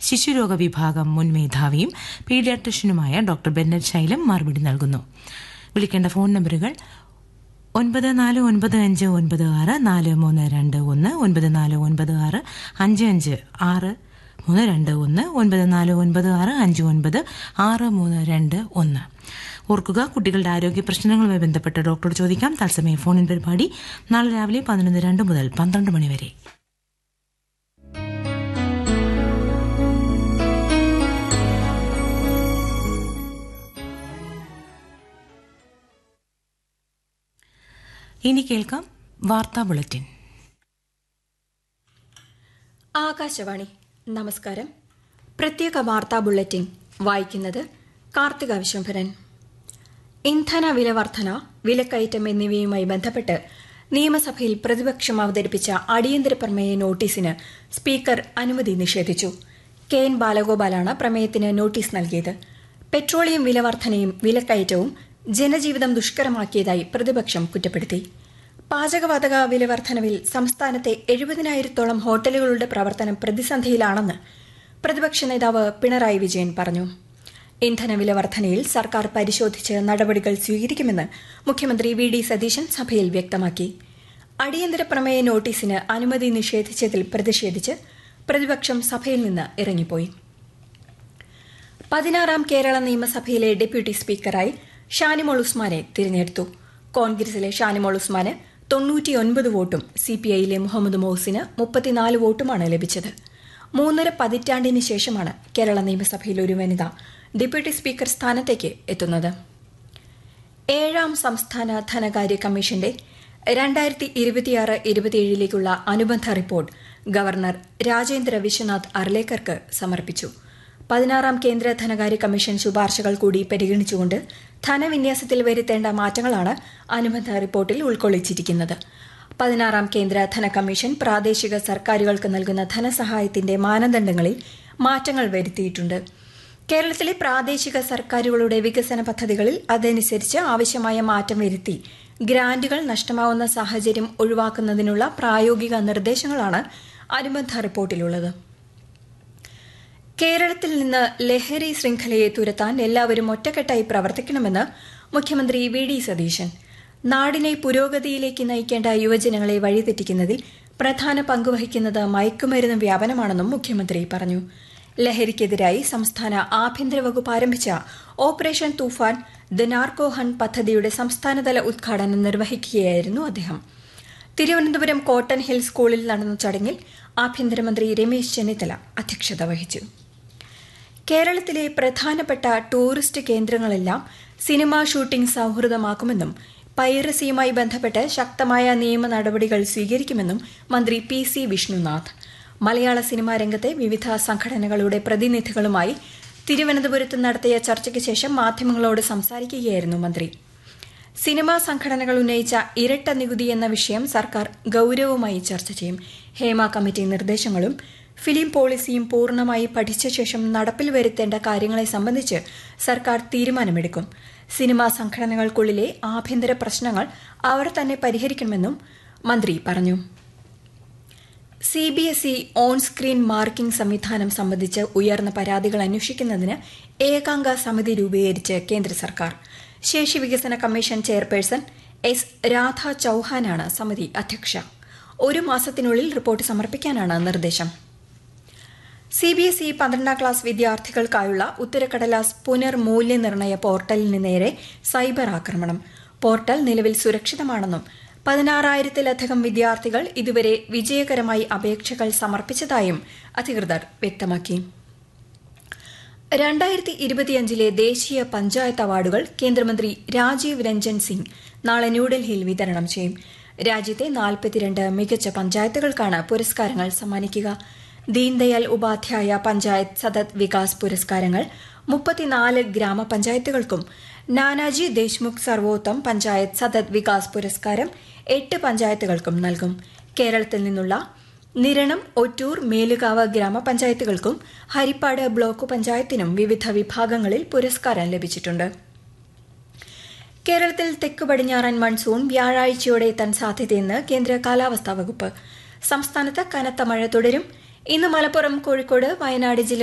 ശിശുരോഗ വിഭാഗം മുൻ മേധാവിയും പീഡിയാട്രിഷ്യനുമായ ഡോക്ടർ ബെന്നറ്റ് ശൈലം മറുപടി നൽകുന്നു വിളിക്കേണ്ട ഫോൺ നമ്പറുകൾ ഒൻപത് നാല് ഒൻപത് അഞ്ച് ഒൻപത് ആറ് നാല് മൂന്ന് രണ്ട് ഒന്ന് ഒൻപത് നാല് ഒൻപത് ആറ് അഞ്ച് അഞ്ച് ആറ് മൂന്ന് രണ്ട് ഒന്ന് ഒൻപത് നാല് ഒൻപത് ആറ് അഞ്ച് ഒൻപത് ആറ് മൂന്ന് രണ്ട് ഒന്ന് ഓർക്കുക കുട്ടികളുടെ ആരോഗ്യ പ്രശ്നങ്ങളുമായി ബന്ധപ്പെട്ട് ഡോക്ടറോട് ചോദിക്കാം തത്സമയ ഫോണിൻ പരിപാടി നാളെ രാവിലെ പതിനൊന്ന് രണ്ട് മുതൽ പന്ത്രണ്ട് മണി വരെ ഇനി കേൾക്കാം വാർത്താ ബുള്ളറ്റിൻ ആകാശവാണി നമസ്കാരം പ്രത്യേക വാർത്താ ബുള്ളറ്റിൻ വായിക്കുന്നത് കാർത്തിക വിശ്വംഭരൻ ഇന്ധന വില വർധന വിലക്കയറ്റം എന്നിവയുമായി ബന്ധപ്പെട്ട് നിയമസഭയിൽ പ്രതിപക്ഷം അവതരിപ്പിച്ച അടിയന്തര പ്രമേയ നോട്ടീസിന് സ്പീക്കർ അനുമതി നിഷേധിച്ചു കെ എൻ ബാലഗോപാലാണ് പ്രമേയത്തിന് നോട്ടീസ് നൽകിയത് പെട്രോളിയം വില വർധനയും വിലക്കയറ്റവും ജനജീവിതം ദുഷ്കരമാക്കിയതായി പ്രതിപക്ഷം കുറ്റപ്പെടുത്തി പാചകവാതക വില വർധനവിൽ സംസ്ഥാനത്തെ എഴുപതിനായിരത്തോളം ഹോട്ടലുകളുടെ പ്രവർത്തനം പ്രതിസന്ധിയിലാണെന്ന് പ്രതിപക്ഷ നേതാവ് പിണറായി വിജയൻ പറഞ്ഞു ഇന്ധനവില വർധനയിൽ സർക്കാർ പരിശോധിച്ച് നടപടികൾ സ്വീകരിക്കുമെന്ന് മുഖ്യമന്ത്രി വി ഡി സതീശൻ സഭയിൽ വ്യക്തമാക്കി അടിയന്തര പ്രമേയ നോട്ടീസിന് അനുമതി നിഷേധിച്ചതിൽ പ്രതിഷേധിച്ച് പ്രതിപക്ഷം സഭയിൽ നിന്ന് ഇറങ്ങിപ്പോയി പതിനാറാം കേരള നിയമസഭയിലെ ഡെപ്യൂട്ടി സ്പീക്കറായി ഷാനിമോൾ ഉസ്മാനെ തിരഞ്ഞെടുത്തു കോൺഗ്രസിലെ ഷാനിമോൾ ഉസ്മാന് തൊണ്ണൂറ്റിയൊൻപത് വോട്ടും സിപിഐയിലെ മുഹമ്മദ് മോഹസിന് മുപ്പത്തിനാല് വോട്ടുമാണ് ലഭിച്ചത് മൂന്നര പതിറ്റാണ്ടിന് ശേഷമാണ് കേരള നിയമസഭയിൽ ഒരു വനിത ഡെപ്യൂട്ടി സ്പീക്കർ സ്ഥാനത്തേക്ക് എത്തുന്നത് ഏഴാം സംസ്ഥാന ധനകാര്യ കമ്മീഷന്റെ രണ്ടായിരത്തി ഇരുപത്തിയാറ് ഇരുപത്തിയേഴിലേക്കുള്ള അനുബന്ധ റിപ്പോർട്ട് ഗവർണർ രാജേന്ദ്ര വിശ്വനാഥ് അർലേക്കർക്ക് സമർപ്പിച്ചു പതിനാറാം കേന്ദ്ര ധനകാര്യ കമ്മീഷൻ ശുപാർശകൾ കൂടി പരിഗണിച്ചുകൊണ്ട് ധനവിന്യാസത്തിൽ വരുത്തേണ്ട മാറ്റങ്ങളാണ് അനുബന്ധ റിപ്പോർട്ടിൽ ഉൾക്കൊള്ളിച്ചിരിക്കുന്നത് പതിനാറാം കേന്ദ്ര ധന കമ്മീഷൻ പ്രാദേശിക സർക്കാരുകൾക്ക് നൽകുന്ന ധനസഹായത്തിന്റെ മാനദണ്ഡങ്ങളിൽ മാറ്റങ്ങൾ വരുത്തിയിട്ടുണ്ട് കേരളത്തിലെ പ്രാദേശിക സർക്കാരുകളുടെ വികസന പദ്ധതികളിൽ അതനുസരിച്ച് ആവശ്യമായ മാറ്റം വരുത്തി ഗ്രാന്റുകൾ നഷ്ടമാവുന്ന സാഹചര്യം ഒഴിവാക്കുന്നതിനുള്ള പ്രായോഗിക നിർദ്ദേശങ്ങളാണ് അനുബന്ധ റിപ്പോർട്ടിലുള്ളത് കേരളത്തിൽ നിന്ന് ലഹരി ശൃംഖലയെ തുരത്താൻ എല്ലാവരും ഒറ്റക്കെട്ടായി പ്രവർത്തിക്കണമെന്ന് മുഖ്യമന്ത്രി വി ഡി സതീശൻ നാടിനെ പുരോഗതിയിലേക്ക് നയിക്കേണ്ട യുവജനങ്ങളെ വഴിതെറ്റിക്കുന്നതിൽ പ്രധാന പങ്കുവഹിക്കുന്നത് മയക്കുമരുന്ന് വ്യാപനമാണെന്നും മുഖ്യമന്ത്രി പറഞ്ഞു ലഹരിക്കെതിരായി സംസ്ഥാന ആഭ്യന്തര വകുപ്പ് ആരംഭിച്ച operation Toofan the narco hunt പദ്ധതിയുടെ സംസ്ഥാനതല ഉദ്ഘാടനം നിർവഹിക്കുകയായിരുന്നു അദ്ദേഹം തിരുവനന്തപുരം കോട്ടൺ ഹിൽ സ്കൂളിൽ നടന്ന ചടങ്ങിൽ ആഭ്യന്തരമന്ത്രി രമേശ് ചെന്നിത്തല അധ്യക്ഷത വഹിച്ചു കേരളത്തിലെ പ്രധാനപ്പെട്ട ടൂറിസ്റ്റ് കേന്ദ്രങ്ങളെല്ലാം സിനിമാ ഷൂട്ടിംഗ് സൌഹൃദമാക്കുമെന്നും പൈറസിയുമായി ബന്ധപ്പെട്ട് ശക്തമായ നിയമ നടപടികൾ സ്വീകരിക്കുമെന്നും മന്ത്രി പി സി വിഷ്ണുനാഥ് മലയാള സിനിമാ രംഗത്തെ വിവിധ സംഘടനകളുടെ പ്രതിനിധികളുമായി തിരുവനന്തപുരത്ത് നടത്തിയ ചർച്ചയ്ക്ക് ശേഷം മാധ്യമങ്ങളോട് സംസാരിക്കുകയായിരുന്നു മന്ത്രി സിനിമാ സംഘടനകൾ ഉന്നയിച്ച ഇരട്ട നികുതി എന്ന വിഷയം സർക്കാർ ഗൌരവമായി ചർച്ച ചെയ്യും ഹേമ കമ്മിറ്റി നിർദ്ദേശങ്ങളും ഫിലിം പോളിസിയും പൂർണ്ണമായി പഠിച്ച ശേഷം നടപ്പിൽ വരുത്തേണ്ട കാര്യങ്ങളെ സംബന്ധിച്ച് സർക്കാർ തീരുമാനമെടുക്കും സിനിമാ സംഘടനകൾക്കുള്ളിലെ ആഭ്യന്തര പ്രശ്നങ്ങൾ അവർ തന്നെ പരിഹരിക്കണമെന്നും മന്ത്രി പറഞ്ഞു C B S E on screen marking സംവിധാനം സംബന്ധിച്ച് ഉയർന്ന പരാതികൾ അന്വേഷിക്കുന്നതിന് ഏകാംഗ സമിതി രൂപീകരിച്ച് കേന്ദ്ര സർക്കാർ ശേഷി വികസന കമ്മീഷൻ ചെയർപേഴ്സൺ എസ് രാധ ചൌഹാനാണ് സമിതി അധ്യക്ഷ ഒരു മാസത്തിനുള്ളിൽ റിപ്പോർട്ട് സമർപ്പിക്കാനാണ് നിർദ്ദേശം സി ബി എസ് ഇ പന്ത്രണ്ടാം ക്ലാസ് വിദ്യാർത്ഥികൾക്കായുള്ള ഉത്തരക്കടലാസ് പുനർമൂല്യനിർണയ പോർട്ടലിന് നേരെ സൈബർ ആക്രമണം പോർട്ടൽ നിലവിൽ സുരക്ഷിതമാണെന്നും പതിനാറായിരത്തിലധികം വിദ്യാർത്ഥികൾ ഇതുവരെ വിജയകരമായി അപേക്ഷകൾ സമർപ്പിച്ചതായും അധികൃതർ വ്യക്തമാക്കി രണ്ടായിരത്തി ഇരുപത്തിയഞ്ചിലെ ദേശീയ പഞ്ചായത്ത് അവാർഡുകൾ കേന്ദ്രമന്ത്രി രാജീവ് രഞ്ജൻ സിംഗ് നാളെ ന്യൂഡൽഹിയിൽ വിതരണം ചെയ്യും രാജ്യത്തെ നാൽപ്പത്തിരണ്ട് മികച്ച പഞ്ചായത്തുകൾക്കാണ് പുരസ്കാരങ്ങൾ സമ്മാനിക്കുക ദീൻദയാൽ ഉപാധ്യായ പഞ്ചായത്ത് സതത് വികാസ് പുരസ്കാരങ്ങൾ മുപ്പത്തിനാല് ഗ്രാമപഞ്ചായത്തുകൾക്കും നാനാജി ദേശ്മുഖ് സർവോത്തം പഞ്ചായത്ത് സതത് വികാസ് പുരസ്കാരം എട്ട് പഞ്ചായത്തുകൾക്കും നൽകും കേരളത്തിൽ നിന്നുള്ള നിരണം ഒറ്റൂർ മേലുകാവ് ഗ്രാമപഞ്ചായത്തുകൾക്കും ഹരിപ്പാട് ബ്ലോക്ക് പഞ്ചായത്തിനും വിവിധ വിഭാഗങ്ങളിൽ പുരസ്കാരം ലഭിച്ചിട്ടുണ്ട് കേരളത്തിൽ തെക്ക് പടിഞ്ഞാറൻ മൺസൂൺ വ്യാഴാഴ്ചയോടെ എത്താൻ സാധ്യതയെന്ന് കേന്ദ്ര കാലാവസ്ഥാ വകുപ്പ് സംസ്ഥാനത്ത് കനത്ത മഴ തുടരും ഇന്ന് മലപ്പുറം കോഴിക്കോട് വയനാട് ജില്ല